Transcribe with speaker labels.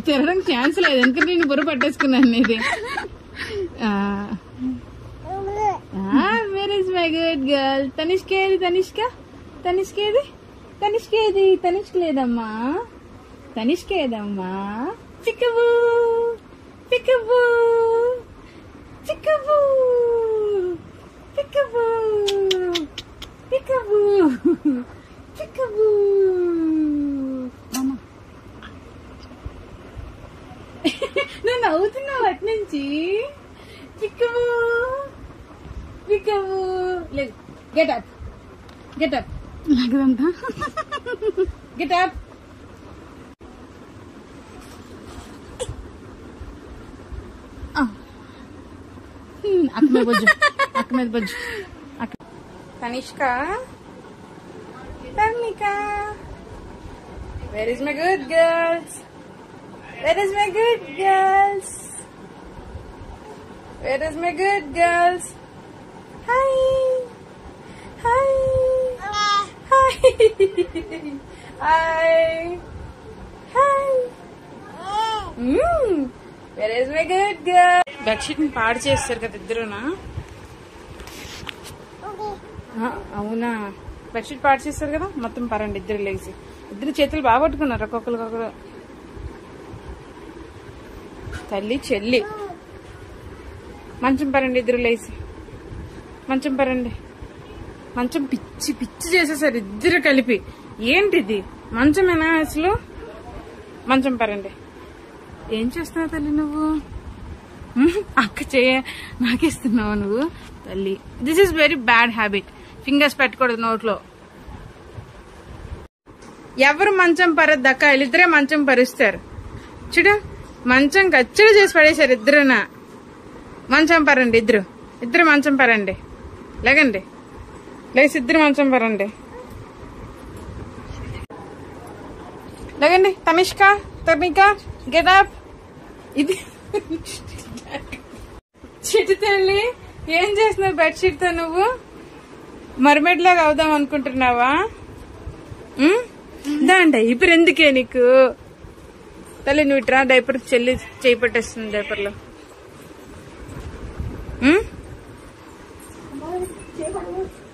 Speaker 1: తిరగడం ఛాన్స్ లేదు ఎందుకంటే నేను బుర్ర పట్టేసుకున్నాను ఇది where is my good girl Tanishka ఏది తనిష్క తనిష్క ఏది తనిష్క ఏది తనిష్క లేదమ్మా తనిష్క ఏదమ్మా చిక్కబూ చిక్కబూ చిక్కబూ చిక్కబూ చిక్కబూ చిక్కబూ అమ్మా నువ్వు నవ్వుతున్నావు అటు నుంచి చిక్కవు చిక్కవు లేదు గెట్ అప్ గెట్ అప్
Speaker 2: లేకదంతా
Speaker 1: గెట్ అప్ అక్క మీద బొజ్జు అక్క మీద బొజ్జు అక్క తనిష్క తన్నిక where is my good girls Where is my good girls? Where is my good girls? Hi. Hi. Hi. Hi. Hi. Mm. Where is my good girl? Bedsheet ని పాడు చేస్తారు కదా ఇద్దరునా ఆ, అవునా బెడ్షీట్ పాడు చేస్తారు కదా మొత్తం పరండి ఇద్దరు లేచి ఇద్దరు చేతులు బాగా పట్టుకున్నారు ఒక్కొక్కరికొకరు తల్లి చెల్లి మంచం పరండి ఇద్దరు లేచి మంచం పరండి మంచం పిచ్చి పిచ్చి చేసేసారు ఇద్దరు కలిపి ఏంటిది మంచమేనా అసలు మంచం పరండి ఏం చేస్తున్నావు తల్లి నువ్వు ఉహ్, అక్క చేయ నాకేస్తున్నావు నువ్వు తల్లి this is very bad habit fingers పెట్టకూడదు నోట్లో ఎవరు మంచం పరద్దు అక్క వీళ్ళిద్దరే మంచం పరుస్తారు చూడు మంచం కచ్చడి చేసి పడేశారు ఇద్దరున మంచం పరండి ఇద్దరు ఇద్దరు మంచం పరండి లేకండి లేసి ఇద్దరు మంచం పరండి లేకండి తమిష్క తమిక గెట్ అప్ ఇది చిటి తల్లి ఏం చేస్తున్నావు బెడ్షీట్ తో నువ్వు మర్మెడ్ లాగా అవుదాం అనుకుంటున్నావా దాండ ఇప్పుడు ఎందుకే నీకు తల్లి నువ్వు ఇట్రా డైపర్ చెల్లి చేయి పెట్టేస్తుంది డైపర్లో ఉమ్?